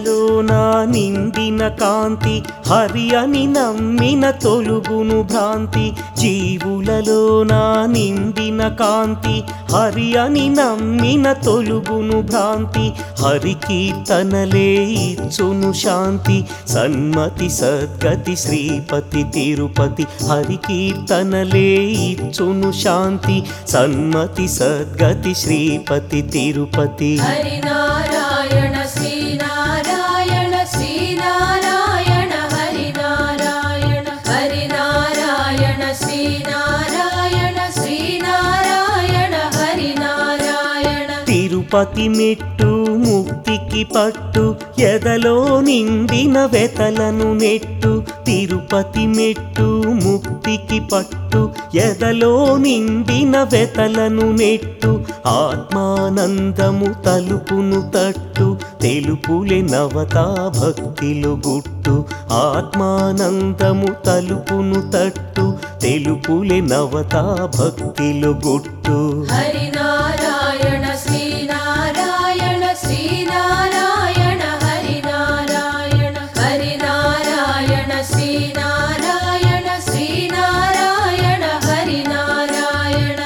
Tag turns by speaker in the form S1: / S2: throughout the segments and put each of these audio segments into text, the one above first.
S1: జీవులలోన నిండిన కాంతి హరి అని నమ్మిన తొలుగును భ్రాంతి జీవులలోన నిండిన కాంతి హరి అని నమ్మిన తొలుగును భ్రాంతి హరి కీర్తనలే ఇచ్చును శాంతి సన్మతి సద్గతి శ్రీపతి తిరుపతి హరి కీర్తనలే ఇచ్చును శాంతి సన్మతి సద్గతి శ్రీపతి తిరుపతి
S2: హరినారాయణ శ్రీనారాయణ శ్రీనారాయణ హరినారాయణ హరినారాయణ శ్రీనారాయణ శ్రీనారాయణ హరినారాయణ
S1: తిరుపతి మెట్టు ముక్తికి పట్టు ఎదలో నిండిన వెతలను నెట్టు తిరుపతి మెట్టు ముక్తికి పట్టు ఎదలో నిండిన వెతలను నెట్టు ఆత్మానందము తలుపును తట్టు తెలుపులే నవతా భక్తిలు గుట్టు ఆత్మానందము తలుపును తట్టు తెలుపులే నవతా భక్తిలు గుట్టు
S2: హరినారాయణ శ్రీనారాయణ శ్రీనారాయణ హరినారాయణ హరినారాయణ శ్రీనారాయణ శ్రీనారాయణ హరినారాయణ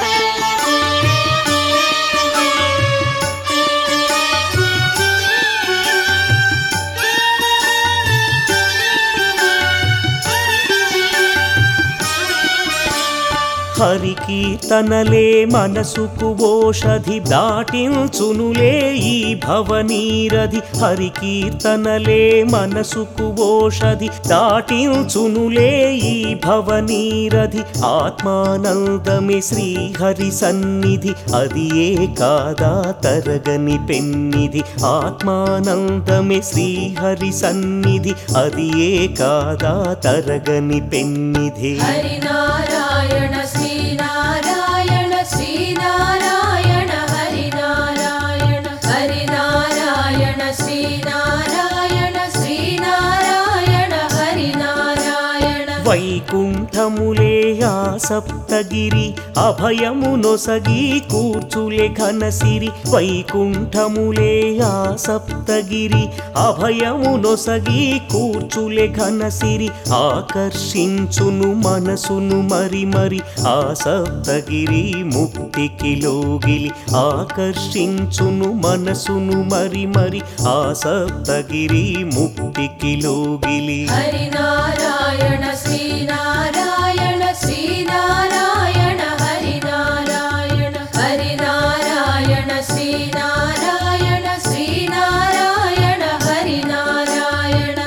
S1: హరి కీర్తనలే మనసుకు ఓషధి దాటించునులే ఈ భవనీరధి హరి కీర్తనలే మనసుకు ఓషధి దాటించునులే ఈ భవనీరధి ఆత్మానందమే శ్రీహరి సన్నిధి అది ఏ కాదా తరగని పెన్నిధి ఆత్మానందమే శ్రీహరి సన్నిధి అది ఏ కాదా తరగని పెన్నిధి
S2: హరినారాయణ శ్రీనారాయణ శ్రీనారాయణ హరినారాయణ హరినారాయణ శ్రీనారాయణ శ్రీనారాయణ హరినారాయణ
S1: వైకుంఠములే ఆ సప్తగిరి అభయము నొసగి కూర్చులే ఘనసిరి వైకుంఠములే ఆ సప్తగిరి అభయము నొసగి కూర్చులే ఘనసిరి ఆకర్షించును మనసును మరి మరి ఆ సప్తగిరి ముక్తికి లోగిలి ఆకర్షించును మనసును మరి మరి ఆ సప్తగిరి ముక్తికి లోగిలి
S2: హరినారాయణ శ్రీనారాయణ శ్రీనారాయణ హరినారాయణ హరినారాయణ శ్రీనారాయణ శ్రీనారాయణ హరినారాయణ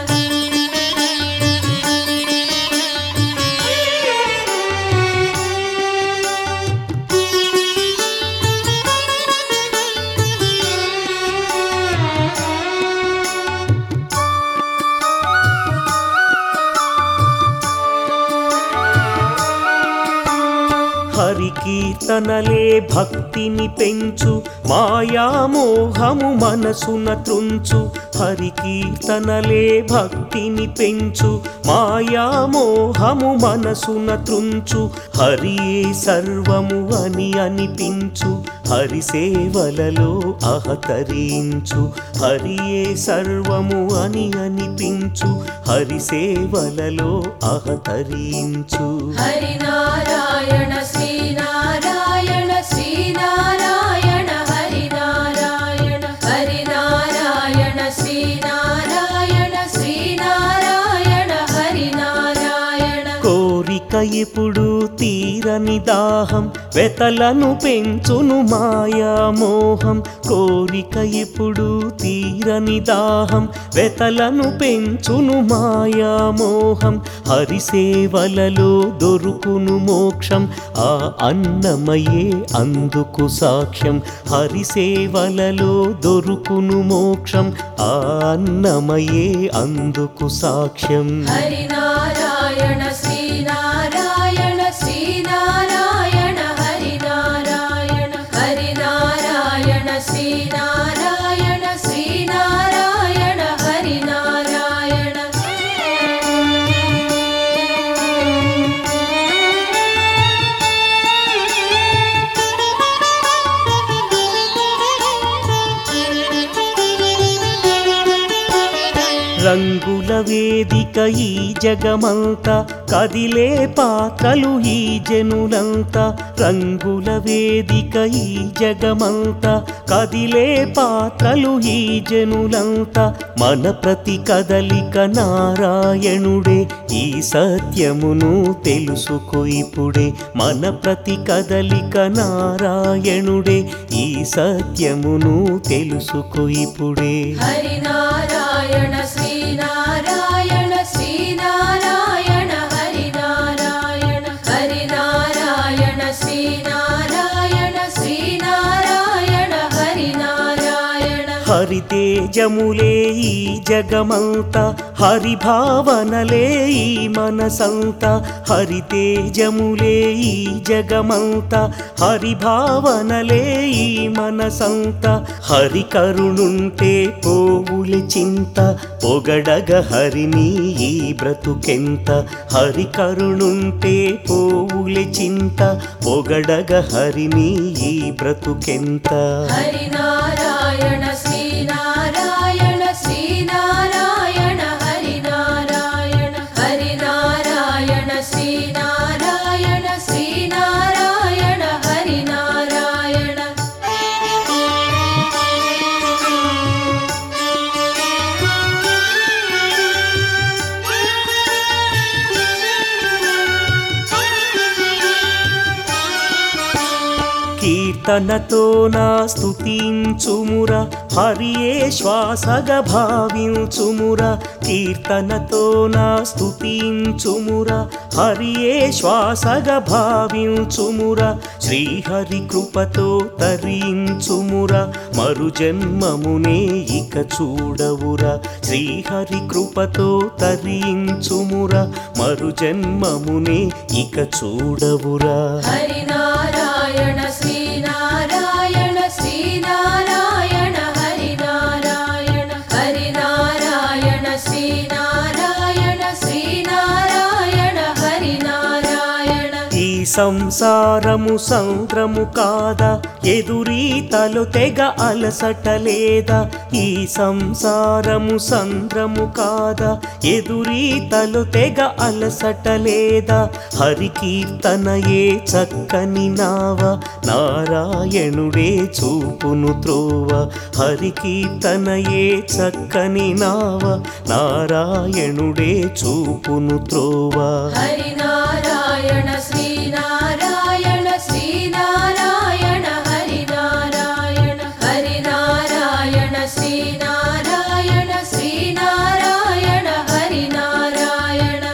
S1: హరి కీర్తనలే భక్తిని పెంచు మాయామోహము మనసున త్రుంచు హరి కీర్తనలే భక్తిని పెంచు మాయామోహము మనసున త్రుంచు హరియే సర్వము అని అనిపించు హరి సేవలలో అహతరించు హరియే సర్వము అని అనిపించు హరి సేవలలో అహతరించు
S2: హరినారాయణ శ్రీనారాయణ శ్రీనారాయణ హరినారాయణ హరినారాయణ శ్రీనారాయణ శ్రీనారాయణ హరినారాయణ
S1: కోరిక ఇప్పుడు తీరని దాహం వెతలను పెంచును మాయామోహం కోరిక ఇప్పుడు తీరని దాహం వెతలను పెంచును మాయామోహం హరి సేవలలో దొరుకును మోక్షం ఆ అన్నమయే అందుకు సాక్ష్యం హరి సేవలలో దొరుకును మోక్షం ఆ అన్నమయే అందుకు సాక్ష్యం
S2: హరినారాయణ శ్రీనారాయణ శ్రీనారాయణ హరినారాయణ హరినారాయణ శ్రీనారాయణ శ్రీనారాయణ హరినారాయణ
S1: రంగుల వేదిక ఈ జగమంతా కదిలే పాత్రలు ఈ జనులంతా రంగుల వేదిక ఈ జగమంతా కదిలే పాత్రలు ఈ జనులంతా మన ప్రతి కదలిక నారాయణుడే ఈ సత్యమును తెలుసుకో ఇప్పుడే మన ప్రతి కదలిక నారాయణుడే ఈ సత్యమును తెలుసుకో ఇప్పుడే
S2: హరినారాయణ శ్రీనారాయణ శ్రీనారాయణ హరినారాయణ హరినారాయణ శ్రీనారాయణ శ్రీనారాయణ హరినారాయణ
S1: హరితేజములే ఈ జగమంతా హరిభావనలే ఈ మనసంతా హరితేజములే ఈ జగమంతా హరిభావనలే ఈ మనసంతా హరి కరుణుంటే పోవుల చింత పొగడగ హరిని ఈ బ్రతుకెంత హరి కరుణుంటే పోవుల చింత పొగడగ హరిని ఈ బ్రతుకెంత
S2: హరినారాయణ శ్రీనారాయణ శ్రీనారాయణ హరినారాయణ హరినారాయణ శ్రీనారాయణ శ్రీనారాయణ హరినారాయణ
S1: కీర్తనతో నా స్తుతించుముర హరియే శ్వాసగ భావించుముర కీర్తనతో నా స్తుతించుముర హరియే శ్వాసగ భావించుముర శ్రీహరి కృపతో తరించుముర మరు జన్మమునే ఇక చూడవురా శ్రీహరి కృపతో తరించుముర మరు జన్మమునే ఇక చూడవురా
S2: హరినారాయణ శ్రీనారాయణ శ్రీనారాయణ హరినారాయణ హరినారాయణ శ్రీనారాయణ శ్రీనారాయణ హరినారాయణ
S1: ఈ సంసారము సంద్రము కాదా ఎదురీతలు తెగ అలసట లేదా ఈ సంసారము సంద్రము కాదా ఎదురీతలు తెగ అలసట లేదా హరి కీర్తనయే చక్కని నావ నారాయణుడే చూపును త్రోవ హరి కీర్తనయే చక్కని నావ నారాయణుడే చూపును త్రోవ
S2: హరినారాయణ శ్రీనారాయణ శ్రీనారాయణ హరినారాయణ హరినారాయణ శ్రీనారాయణ శ్రీనారాయణ హరినారాయణ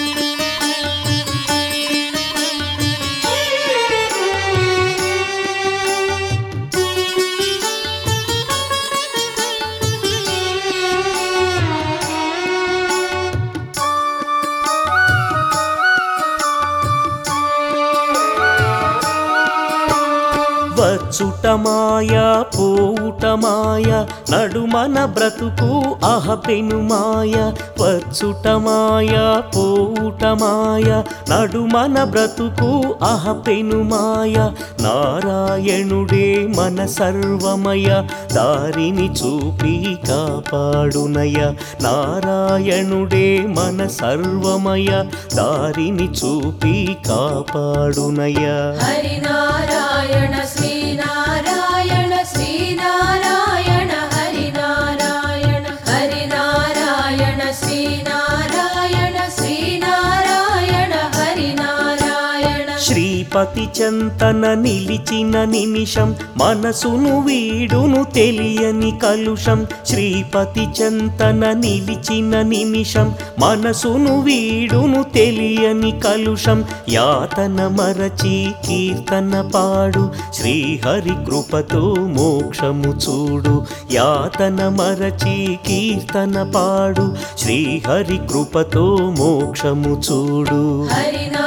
S1: వచ్చుట మాయ పోవుట మాయ నడుమన బ్రతుకు అహపెను మాయ వచ్చుట మాయ పోవుట మాయ నడుమన బ్రతుకు అహపెను మాయ నారాయణుడే మన సర్వమయ దారిని చూపి కాపాడునయ నారాయణుడే మన సర్వమయ దారిని చూపి కాపాడునయ
S2: హరినారాయణ శ్రీనారాయణ శ్రీనారాయణ హరినారాయణ హరినారాయణ శ్రీనారాయణ శ్రీనారాయణ హరినారాయణ
S1: శ్రీపతి చెంతన నిలిచిన నిమిషం మనసును వీడును తెలియని కలుషం శ్రీపతి చెంతన నిలిచిన నిమిషం మనసును వీడును తెలియని కలుషం యాతన మరచి కీర్తన పాడు శ్రీహరి కృపతో మోక్షము చూడు యాతన మరచి కీర్తన పాడు శ్రీహరి కృపతో మోక్షము చూడు
S2: హరినారాయణ